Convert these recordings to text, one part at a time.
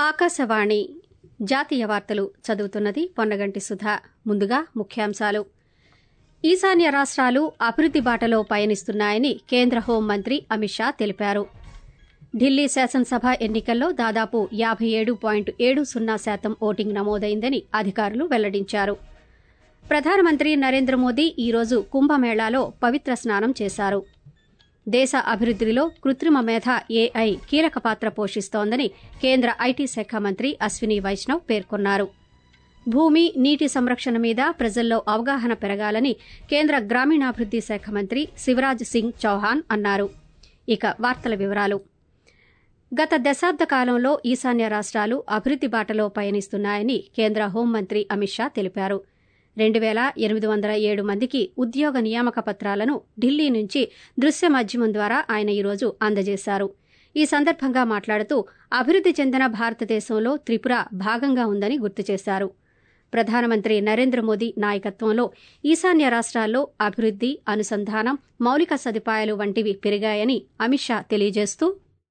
ఆకాశవాణి జాతీయ వార్తలు చదువుతున్నది పొన్నగంటి సుధా ముందుగా ముఖ్యాంశాలు ఈశాన్య రాష్ట్రాలు అభివృద్ది బాటలో పయనిస్తున్నాయని కేంద్ర హోంమంత్రి అమిత్ షా తెలిపారు ఢిల్లీ శాసనసభ ఎన్నికల్లో దాదాపు యాబై ఏడు పాయింట్ ఏడు సున్నా శాతం ఓటింగ్ నమోదైందని అధికారులు వెల్లడించారు ప్రధానమంత్రి నరేంద్ర మోదీ ఈరోజు కుంభమేళాలో పవిత్ర స్నానం చేశారు దేశ అభివృద్దిలో కృత్రిమ మేధ ఏఐ కీలక పాత్ర పోషిస్తోందని కేంద్ర ఐటీ శాఖ మంత్రి అశ్విని వైష్ణవ్ పేర్కొన్నారు భూమి నీటి సంరక్షణ మీద ప్రజల్లో అవగాహన పెరగాలని కేంద్ర గ్రామీణాభివృద్ది శాఖ మంత్రి శివరాజ్ సింగ్ చౌహాన్ అన్నారు ఇక వార్తల వివరాలు గత దశాబ్ద కాలంలో ఈశాన్య రాష్ట్రాలు అభివృద్ది బాటలో పయనిస్తున్నాయని కేంద్ర హోంమంత్రి అమిత్ షా తెలిపారు రెండు వేల ఎనిమిది వందల ఏడు మందికి ఉద్యోగ నియామక పత్రాలను ఢిల్లీ నుంచి దృశ్య మాధ్యమం ద్వారా ఆయన ఈరోజు అందజేశారు ఈ సందర్భంగా మాట్లాడుతూ అభివృద్ది చెందిన భారతదేశంలో త్రిపుర భాగంగా ఉందని గుర్తు చేశారు ప్రధానమంత్రి నరేంద్ర మోదీ నాయకత్వంలో ఈశాన్య రాష్ట్రాల్లో అభివృద్ది అనుసంధానం మౌలిక సదుపాయాలు వంటివి పెరిగాయని అమిత్ షా తెలియజేస్తూ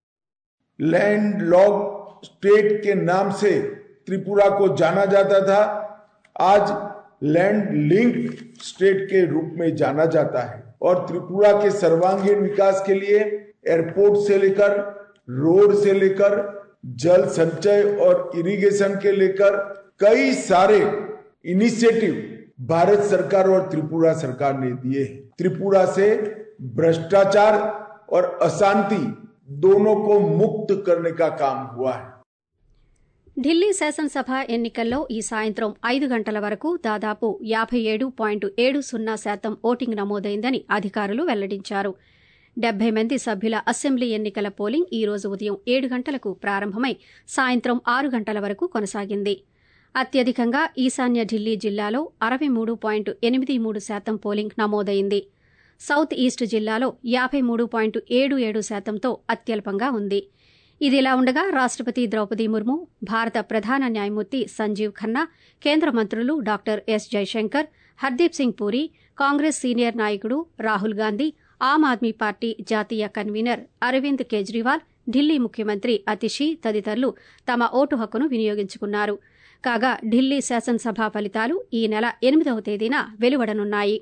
लैंड लॉक स्टेट के नाम से त्रिपुरा को जाना जाता था आज लैंड लिंक्ड स्टेट के रूप में जाना जाता है और त्रिपुरा के सर्वांगीण विकास के लिए एयरपोर्ट से लेकर रोड से लेकर जल संचय और इरिगेशन के लेकर कई सारे इनिशिएटिव भारत सरकार और त्रिपुरा सरकार ने दिए हैं त्रिपुरा से भ्रष्टाचार और अशांति दोनों को मुक्त करने का काम हुआ है ఢిల్లీ శాసనసభ ఎన్నికల్లో ఈ సాయంత్రం ఐదు గంటల వరకు దాదాపు యాబై ఏడు పాయింట్ ఏడు సున్నా శాతం ఓటింగ్ నమోదైందని అధికారులు వెల్లడించారు డెబ్బై మంది సభ్యుల అసెంబ్లీ ఎన్నికల పోలింగ్ ఈ రోజు ఉదయం ఏడు గంటలకు ప్రారంభమై సాయంత్రం ఆరు గంటల వరకు కొనసాగింది అత్యధికంగా ఈశాన్య ఢిల్లీ జిల్లాలో అరవై మూడు పాయింట్ ఎనిమిది మూడు శాతం పోలింగ్ నమోదైంది సౌత్ ఈస్ట్ జిల్లాలో యాబై మూడు పాయింట్ ఏడు ఏడు శాతంతో అత్యల్పంగా ఉంది ఇదిలా ఉండగా రాష్టపతి ద్రౌపది ముర్ము భారత ప్రధాన న్యాయమూర్తి సంజీవ్ ఖన్నా కేంద్ర మంత్రులు doctor S Jaishankar Hardeep Singh Puri Congress senior నాయకుడు రాహుల్ గాంధీ ఆమ్ ఆద్మీ పార్టీ జాతీయ కన్వీనర్ అరవింద్ కేజ్రీవాల్ ఢిల్లీ ముఖ్యమంత్రి అతిషి తదితరులు తమ ఓటు హక్కును వినియోగించుకున్నారు కాగా ఢిల్లీ శాసనసభ ఫలితాలు ఈ నెల ఎనిమిదవ తేదీన వెలువడనున్నాయి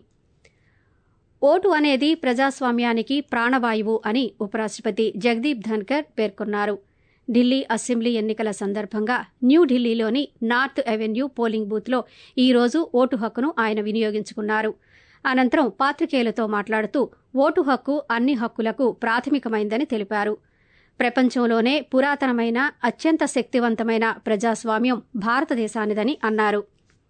ఓటు అనేది ప్రజాస్వామ్యానికి ప్రాణవాయువు అని ఉపరాష్టపతి జగదీప్ ధన్కర్ పేర్కొన్నారు ఢిల్లీ అసెంబ్లీ ఎన్నికల సందర్భంగా న్యూఢిల్లీలోని నార్త్ అవెన్యూ పోలింగ్ బూత్లో ఈ రోజు ఓటు హక్కును ఆయన వినియోగించుకున్నారు అనంతరం పాత్రికేయులతో మాట్లాడుతూ ఓటు హక్కు అన్ని హక్కులకు ప్రాథమికమైందని తెలిపారు ప్రపంచంలోనే పురాతనమైన అత్యంత శక్తివంతమైన ప్రజాస్వామ్యం భారతదేశానిదని అన్నారు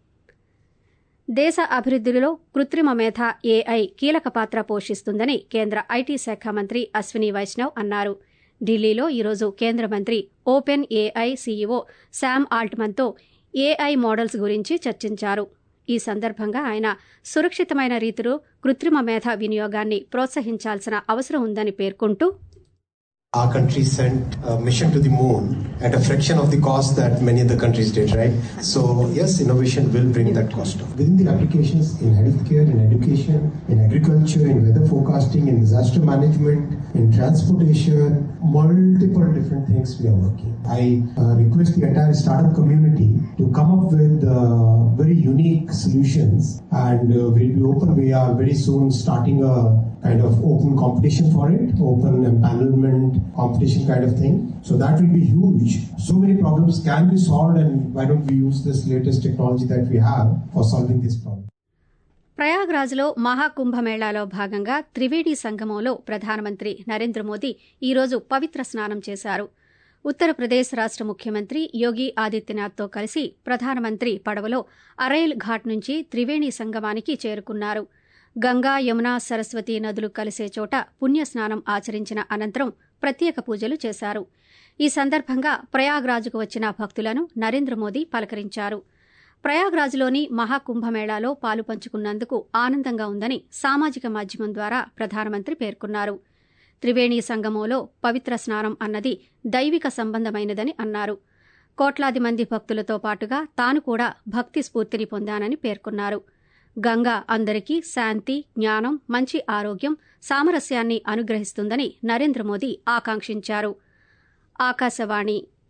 దేశ అభివృద్దిలో కృత్రిమ మేధ ఏఐ కీలక పాత్ర పోషిస్తుందని కేంద్ర ఐటీ శాఖ మంత్రి అశ్విని వైష్ణవ్ అన్నారు ఢిల్లీలో ఈరోజు కేంద్ర మంత్రి ఓపెన్ ఏఐ సీఈఓ శామ్ ఆల్ట్మన్తో ఏఐ మోడల్స్ గురించి చర్చించారు ఈ సందర్భంగా ఆయన సురక్షితమైన రీతిలో కృత్రిమ మేధ వినియోగాన్ని ప్రోత్సహించాల్సిన అవసరం ఉందని పేర్కొంటూ Our country sent a mission to the moon at a fraction of the cost that many other countries did, right? So, yes, innovation will bring that cost down. Within the applications in healthcare, in education, in agriculture, in weather forecasting, in disaster management, in transportation, multiple different things we are working. I uh, request the entire startup community to come up with uh, very unique solutions and uh, we'll be open. We are very soon starting a kind of open competition for it, open empanelment competition kind of thing. So that will be huge. So many problems can be solved and why don't we use this latest technology that we have for solving this problem? ప్రయాగ్రాజ్లో మహాకుంభమేళాలో భాగంగా త్రివేణి సంగమంలో ప్రధానమంత్రి నరేంద్ర మోదీ ఈరోజు పవిత్ర స్నానం చేశారు ఉత్తరప్రదేశ్ రాష్ట ముఖ్యమంత్రి యోగి ఆదిత్యనాథ్తో కలిసి ప్రధానమంత్రి పడవలో అరైల్ ఘాట్ నుంచి త్రివేణి సంగమానికి చేరుకున్నారు గంగా యమున సరస్వతి నదులు కలిసే చోట పుణ్యస్నానం ఆచరించిన అనంతరం ప్రత్యేక పూజలు చేశారు ఈ సందర్భంగా ప్రయాగ్రాజ్కు వచ్చిన భక్తులను నరేంద్ర మోదీ పలకరించారు ప్రయాగ్రాజ్లోని మహాకుంభమేళాలో పాలు పంచుకున్నందుకు ఆనందంగా ఉందని సామాజిక మాధ్యమం ద్వారా ప్రధానమంత్రి పేర్కొన్నారు త్రివేణి సంగమంలో పవిత్ర స్నానం అన్నది దైవిక సంబంధమైనదని అన్నారు కోట్లాది మంది భక్తులతో పాటుగా తాను కూడా భక్తి స్ఫూర్తిని పొందానని పేర్కొన్నారు గంగా అందరికీ శాంతి జ్ఞానం మంచి ఆరోగ్యం సామరస్యాన్ని అనుగ్రహిస్తుందని నరేంద్ర మోదీ ఆకాంక్షించారు ఆకాశవాణి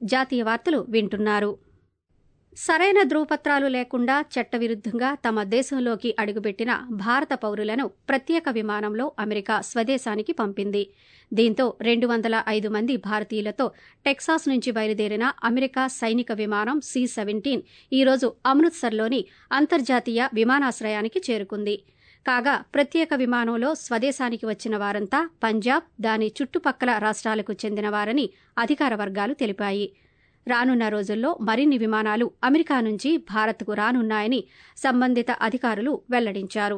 జాతీయ వార్తలు వింటున్నారు సరైన ధృవపత్రాలు లేకుండా చట్టవిరుద్దంగా తమ దేశంలోకి అడుగుపెట్టిన భారత పౌరులను ప్రత్యేక విమానంలో అమెరికా స్వదేశానికి పంపింది దీంతో రెండు వందల ఐదు మంది భారతీయులతో టెక్సాస్ నుంచి బయలుదేరిన అమెరికా సైనిక విమానం సి సెవెంటీన్ ఈరోజు అమృత్సర్లోని అంతర్జాతీయ విమానాశ్రయానికి చేరుకుంది కాగా ప్రత్యేక విమానంలో స్వదేశానికి వచ్చిన వారంతా పంజాబ్ దాని చుట్టుపక్కల రాష్ట్రాలకు చెందినవారని అధికార వర్గాలు తెలిపాయి రానున్న రోజుల్లో మరిన్ని విమానాలు అమెరికా నుంచి భారత్కు రానున్నాయని సంబంధిత అధికారులు వెల్లడించారు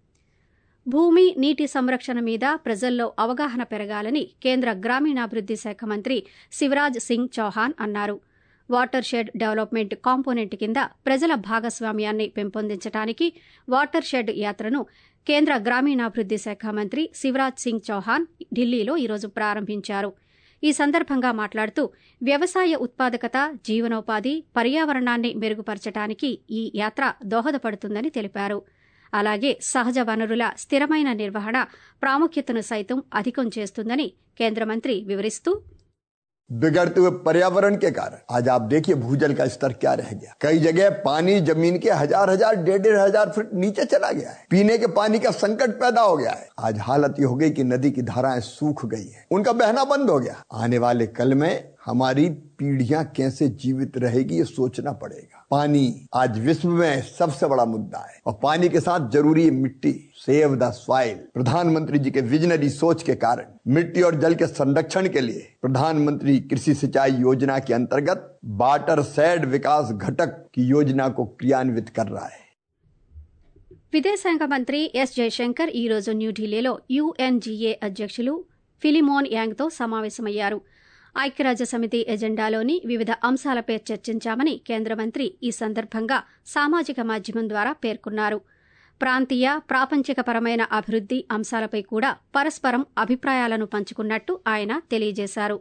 భూమి నీటి సంరక్షణ మీద ప్రజల్లో అవగాహన పెరగాలని కేంద్ర గ్రామీణాభివృద్ది శాఖ మంత్రి శివరాజ్ సింగ్ చౌహాన్ అన్నారు వాటర్ షెడ్ డెవలప్మెంట్ కాంపోనెంట్ కింద ప్రజల భాగస్వామ్యాన్ని పెంపొందించడానికి వాటర్ షెడ్ యాత్రను కేంద్ర గ్రామీణాభివృద్ది శాఖ మంత్రి శివరాజ్ సింగ్ చౌహాన్ ఢిల్లీలో ఈరోజు ప్రారంభించారు ఈ సందర్భంగా మాట్లాడుతూ వ్యవసాయ ఉత్పాదకత జీవనోపాధి పర్యావరణాన్ని మెరుగుపరచడానికి ఈ యాత్ర దోహదపడుతుందని తెలిపారు అలాగే సహజ వనరుల స్థిరమైన నిర్వహణ ప్రాముఖ్యతను సైతం అధికం చేస్తుందని కేంద్ర మంత్రి వివరిస్తూ बिगड़ते हुए पर्यावरण के कारण आज आप देखिए भूजल का स्तर क्या रह गया कई जगह पानी जमीन के हजार हजार डेढ़ डेढ़ हजार फीट नीचे चला गया है पीने के पानी का संकट पैदा हो गया है आज हालत ये हो गई कि नदी की धाराएं सूख गई है उनका बहना बंद हो गया आने वाले कल में हमारी पीढ़ियां कैसे जीवित रहेगी ये सोचना पड़ेगा पानी आज विश्व में सबसे बड़ा मुद्दा है और पानी के साथ जरूरी है मिट्टी सेव द सॉइल प्रधानमंत्री जी के विजनरी सोच के कारण मिट्टी और जल के संरक्षण के लिए प्रधानमंत्री कृषि सिंचाई योजना के अंतर्गत वाटर सेड विकास घटक की योजना को क्रियान्वित कर रहा है విదేశాంగ మంత్రి ఎస్ జయశంకర్ ఈరోజు న్యూఢిల్లీలో యుఎన్జీఏ అధ్యక్షులు ఫిలిమోన్ యాంగ్తో సమావేశమయ్యారు ఐక్యరాజ్య సమితి ఎజెండాలోని వివిధ అంశాలపై చర్చించామని కేంద్ర మంత్రి ఈ సందర్భంగా సామాజిక మాధ్యమం ద్వారా పేర్కొన్నారు ప్రాంతీయ ప్రాపంచికపరమైన అభివృద్ది అంశాలపై కూడా పరస్పరం అభిప్రాయాలను పంచుకున్నట్టు ఆయన తెలియజేశారు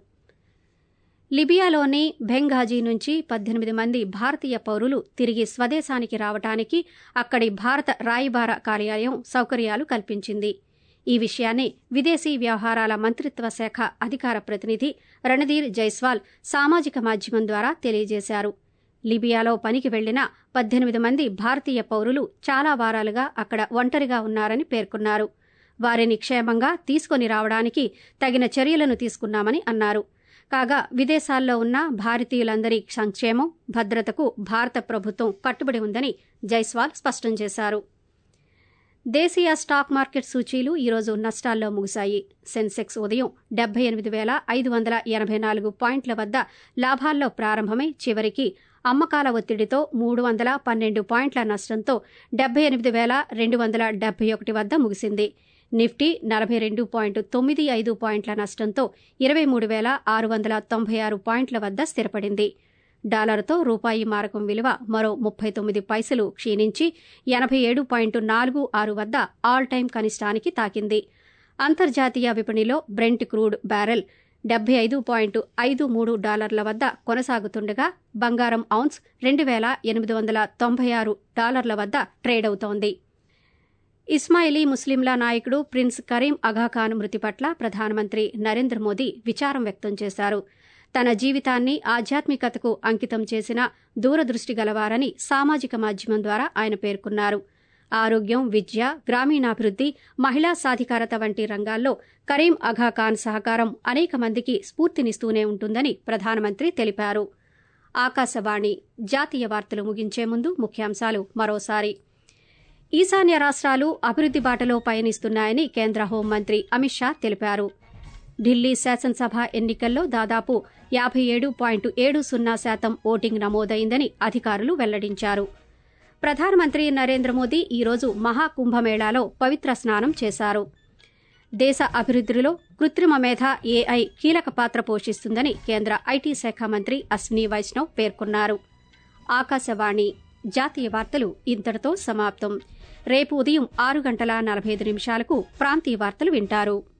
లిబియాలోని బెంఘాజీ నుంచి పద్దెనిమిది మంది భారతీయ పౌరులు తిరిగి స్వదేశానికి రావటానికి అక్కడి భారత రాయబార కార్యాలయం సౌకర్యాలు కల్పించింది ఈ విషయాన్ని విదేశీ వ్యవహారాల మంత్రిత్వ శాఖ అధికార ప్రతినిధి రణధీర్ జైస్వాల్ సామాజిక మాధ్యమం ద్వారా తెలియజేశారు లిబియాలో పనికి వెళ్లిన పద్దెనిమిది మంది భారతీయ పౌరులు చాలా వారాలుగా అక్కడ ఒంటరిగా ఉన్నారని పేర్కొన్నారు వారిని క్షేమంగా తీసుకొని రావడానికి తగిన చర్యలను తీసుకున్నామని అన్నారు కాగా విదేశాల్లో ఉన్న భారతీయులందరి సంక్షేమం భద్రతకు భారత ప్రభుత్వం కట్టుబడి ఉందని జైస్వాల్ స్పష్టం చేశారు దేశీయ స్టాక్ మార్కెట్ సూచీలు ఈరోజు నష్టాల్లో ముగిశాయి సెన్సెక్స్ ఉదయం డెబ్బై ఎనిమిది వేల ఐదు వందల ఎనభై నాలుగు పాయింట్ల వద్ద లాభాల్లో ప్రారంభమై చివరికి అమ్మకాల ఒత్తిడితో మూడు వందల పన్నెండు పాయింట్ల నష్టంతో డెబ్బై ఎనిమిది వేల రెండు వందల డెబ్బై ఒకటి వద్ద ముగిసింది నిఫ్టీ నలభై రెండు పాయింట్ తొమ్మిది ఐదు పాయింట్ల నష్టంతో ఇరవై మూడు వేల ఆరు వందల తొంభై ఆరు పాయింట్ల వద్ద స్థిరపడింది డాలర్తో రూపాయి మారకం విలువ మరో ముప్పై తొమ్మిది పైసలు క్షీణించి ఎనభై ఏడు పాయింట్ నాలుగు ఆరు వద్ద ఆల్ టైం కనిష్టానికి తాకింది అంతర్జాతీయ విపణిలో బ్రెంట్ క్రూడ్ బ్యారెల్ డెబ్బై ఐదు పాయింట్ ఐదు మూడు డాలర్ల వద్ద కొనసాగుతుండగా బంగారం ఔన్స్ రెండు వేల ఎనిమిది వందల తొంభై ఆరు డాలర్ల వద్ద ట్రేడ్ అవుతోంది ఇస్మాయిలీ ముస్లింల నాయకుడు ప్రిన్స్ కరీం అఘాఖాన్ మృతి పట్ల ప్రధానమంత్రి నరేంద్ర మోదీ విచారం వ్యక్తం చేశారు తన జీవితాన్ని ఆధ్యాత్మికతకు అంకితం చేసిన దూరదృష్టి గలవారని సామాజిక మాధ్యమం ద్వారా ఆయన పేర్కొన్నారు ఆరోగ్యం విద్య గ్రామీణాభివృద్ది మహిళా సాధికారత వంటి రంగాల్లో కరీం అఘాఖాన్ సహకారం అనేక మందికి స్ఫూర్తినిస్తూనే ఉంటుందని ప్రధానమంత్రి తెలిపారు ఆకాశవాణి జాతీయ వార్తలు ముగించే ముందు ముఖ్యాంశాలు మరోసారి ఈశాన్య రాష్ట్రాలు అభివృద్ది బాటలో పయనిస్తున్నాయని కేంద్ర హోంమంత్రి అమిత్ షా తెలిపారు ఢిల్లీ శాసనసభ ఎన్నికల్లో దాదాపు యాభై ఏడు పాయింట్ ఏడు సున్నా శాతం ఓటింగ్ నమోదైందని అధికారులు వెల్లడించారు ప్రధానమంత్రి నరేంద్ర మోదీ ఈరోజు మహాకుంభమేళాలో పవిత్ర స్నానం చేశారు దేశ అభివృద్దిలో కృత్రిమ మేధ ఏఐ కీలక పాత్ర పోషిస్తుందని కేంద్ర ఐటీ శాఖ మంత్రి అశ్విని వైష్ణవ్ పేర్కొన్నారు ఆకాశవాణి జాతీయ వార్తలు ఇంతటితో సమాప్తం రేపు ఉదయం ఆరు గంటల నలభై ఐదు నిమిషాలకు ప్రాంతీయ వార్తలు వింటారు